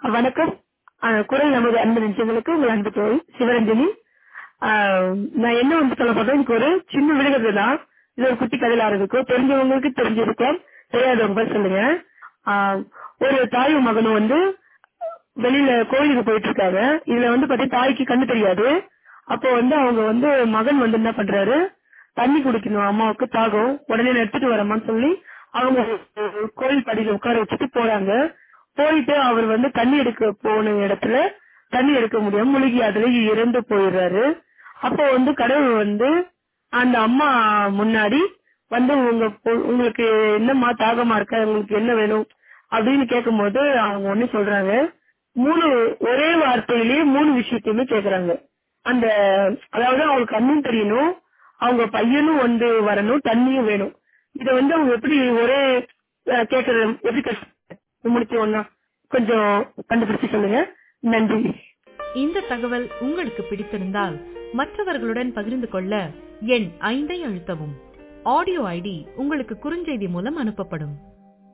வணக்கம் அஹ், குரல் நமது அன்பு நிமிஷங்களுக்கு உங்கள் அன்பு தோழி சிவரஞ்சனி அஹ், நான் என்ன வந்து சொல்ல போறேன் எனக்கு ஒரு சின்ன விடுகிறது தான் இது ஒரு குட்டி கதையில இருக்கும் தெரிஞ்சவங்களுக்கு தெரிஞ்சிருக்கும் தெரியாதவங்க பேர் சொல்லுங்க அஹ், ஒரு தாயும் மகனும் வந்து வெளியில கோயிலுக்கு போயிட்டு இருக்காங்க இதுல வந்து பாத்தீங்கன்னா தாய்க்கு கண்ணு தெரியாது அப்போ வந்து அவங்க வந்து மகன் வந்து என்ன பண்றாரு தண்ணி குடிக்கணும் அம்மாவுக்கு தாகம் உடனே நான் எடுத்துட்டு வரமான்னு சொல்லி அவங்க கோயில் படியில உட்கார வச்சுட்டு போறாங்க போயிட்டு அவர் வந்து தண்ணி எடுக்க போன இடத்துல தண்ணி எடுக்க முடியாம முழுகி அதுல இறந்து போயிடுறாரு அப்போ வந்து கடவுள் வந்து அந்த அம்மா முன்னாடி வந்து உங்க பொ- உங்களுக்கு என்னம்மா தாகமா இருக்கா உங்களுக்கு என்ன வேணும் அப்படின்னு கேட்கும்போது அவங்க ஒண்ணு சொல்றாங்க மூணு ஒரே வார்த்தையிலேயே மூணு விஷயத்தையுமே கேக்குறாங்க அந்த அதாவது அவங்களுக்கு கண்ணும் தெரியணும் அவங்க பையனும் வந்து வரணும் தண்ணியும் வேணும் இத வந்து அவங்க எப்படி ஒரே அஹ், கேக்குறது எப்படி கஷ்ட- முடிச்சு ஒண்ணா கொஞ்சம் கண்டுபிடிச்சு சொல்லுங்க நன்றி இந்த தகவல் உங்களுக்கு பிடித்திருந்தால் மற்றவர்களுடன் பகிர்ந்து கொள்ள எண் ஐந்தை அழுத்தவும் ஆடியோ ஐடி உங்களுக்கு குறுஞ்செய்தி மூலம் அனுப்பப்படும்